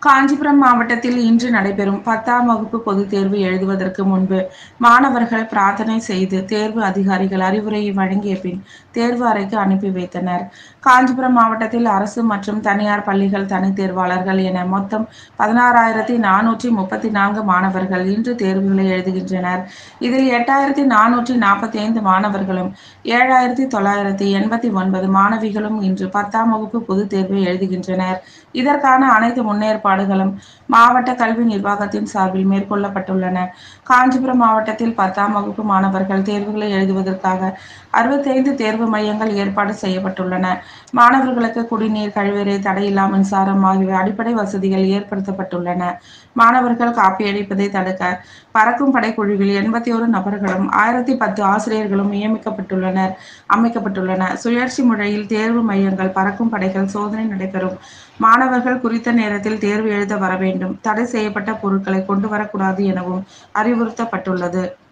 காஞ்சிபுரம் மாவட்டத்தில் இன்று நடைபெறும் பத்தாம் வகுப்பு பொதுத் தேர்வு எழுதுவதற்கு முன்பு மாணவர்கள் பிரார்த்தனை செய்து தேர்வு அதிகாரிகள் அறிவுரையை வழங்கிய பின் தேர்வு அறைக்கு அனுப்பி வைத்தனர் காஞ்சிபுரம் மாவட்டத்தில் அரசு மற்றும் தனியார் பள்ளிகள் தனித் தேர்வாளர்கள் என மொத்தம் பதினாறாயிரத்தி நானூற்றி முப்பத்தி நான்கு மாணவர்கள் இன்று தேர்வுகளை எழுதுகின்றனர் இதில் எட்டாயிரத்தி நானூற்றி நாற்பத்தி ஐந்து மாணவர்களும் ஏழாயிரத்தி தொள்ளாயிரத்தி எண்பத்தி ஒன்பது மாணவிகளும் இன்று பத்தாம் வகுப்பு பொதுத் தேர்வை எழுதுகின்றனர் இதற்கான அனைத்து முன்னேற்பாடுகளும் மாவட்ட கல்வி நிர்வாகத்தின் சார்பில் மேற்கொள்ளப்பட்டுள்ளன காஞ்சிபுரம் மாவட்டத்தில் பத்தாம் வகுப்பு மாணவர்கள் தேர்வுகளை எழுதுவதற்காக அறுபத்தைந்து தேர்வு மையங்கள் ஏற்பாடு செய்யப்பட்டுள்ளன மாணவர்களுக்கு குடிநீர் கழிவறை தடையில்லா மின்சாரம் ஆகிய அடிப்படை வசதிகள் ஏற்படுத்தப்பட்டுள்ளன மாணவர்கள் காப்பியடிப்பதை தடுக்க பறக்கும் படைக்குழுவில் எண்பத்தி ஒரு நபர்களும் ஆயிரத்தி பத்து ஆசிரியர்களும் நியமிக்கப்பட்டுள்ளனர் அமைக்கப்பட்டுள்ளன சுழற்சி முறையில் தேர்வு மையங்கள் பறக்கும் படைகள் சோதனை நடைபெறும் மாணவர்கள் குறித்த நேரத்தில் தேர்வு எழுத வர வேண்டும் தடை செய்யப்பட்ட பொருட்களை கொண்டு வரக்கூடாது எனவும் அறிவுறுத்தப்பட்டுள்ளது